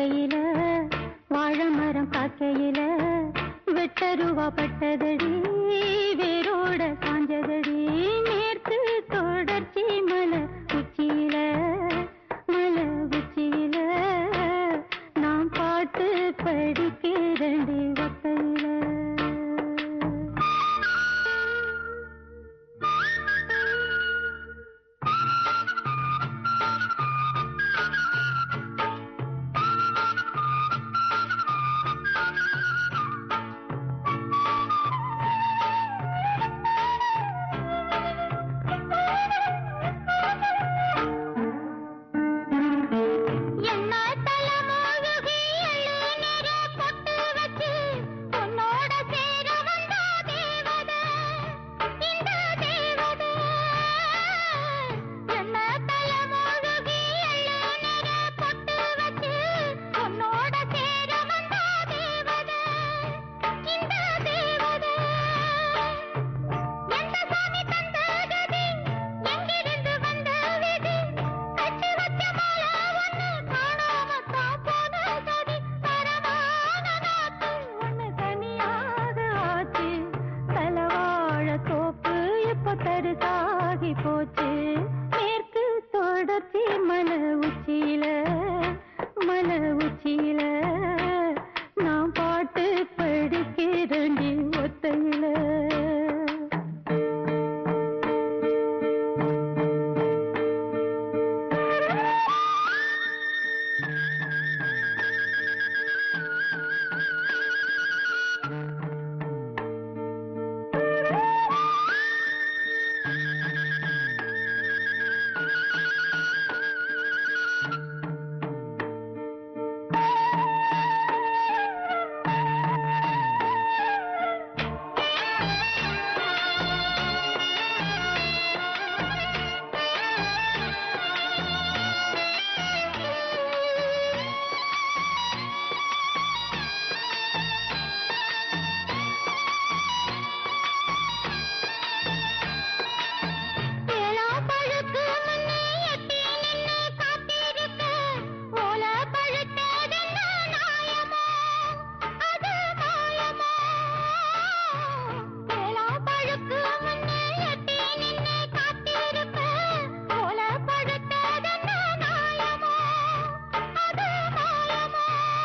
பூக்கையில வாழை மரம் காக்கையில வெட்டருவா பட்டதடி வேரோட சாஞ்சதடி மேற்கு தொடர்ச்சி மலை உச்சியில மலை உச்சியில நாம் பாட்டு படிக்கிறண்டி ஒத்தையில என்ன தலைமுழுகி எழுநீர பொட்டு வச்சு உன்னோட சேர வந்த தேவதை இந்த தேவதை என்ன தலைமுழுகி எழுநீர பொட்டு வச்சு உன்னோட சேர வந்த தேவதை இந்த தேவதை எந்த சாமி தந்த கதி எங்கிருந்து வந்த விதி கட்டி வச்ச மாலை ஒண்ணு காணாம தான் போன சதி தரமான நாத்து ஒண்ணு தனியாக ஆச்சு தலவாழ தோப்பு இப்ப தருசாகி போச்சு மேற்கு தொடர்ச்சி மலை உச்சியில மலை உச்சியில நான் பாட்டு படிக்கிறேன்டி ஒத்தையில ஏலா பழுக்கு முன்னே எட்டி நின்னு காத்திருக்க ஓல பழுத்ததென்ன நாயமோ அது மாயமோ ஏலா பழுக்கு முன்னே எட்டி நின்னு காத்திருக்க ஓல பழுத்ததென்ன நாயமோ அது மாயமோ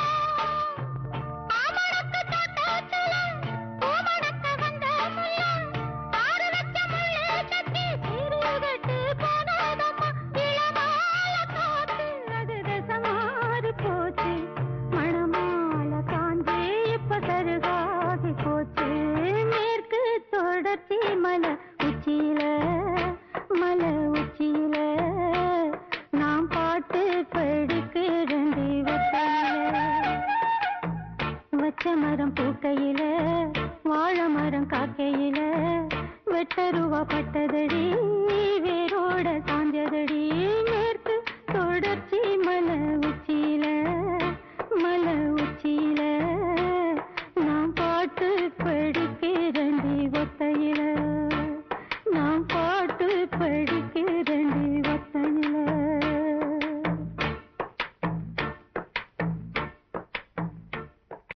ஆமணக்கு தோட்டத்துல பூமணக்க வந்த முல்லை ஆறு வச்ச முள்ளு கட்டி சீரியகட்டு போனதம்மா இளமால காத்து அது தசமாறு போச்சு மணமால காஞ்சே இப்ப சருகாகி போச்சு மேற்கு தொடர்ச்சி மலை உச்சியில மலை உச்சியில நாம் பாட்டு படிக்கிறண்டி வத்தையில வச்ச மரம் பூக்கையில வாழை மரம் காக்கையில வெட்டருவா பட்டதடி வேரோட சாஞ்சதடி மேற்கு தொடர்ச்சி மலை உச்சியில மலை உச்சியில நான் பாட்டு படி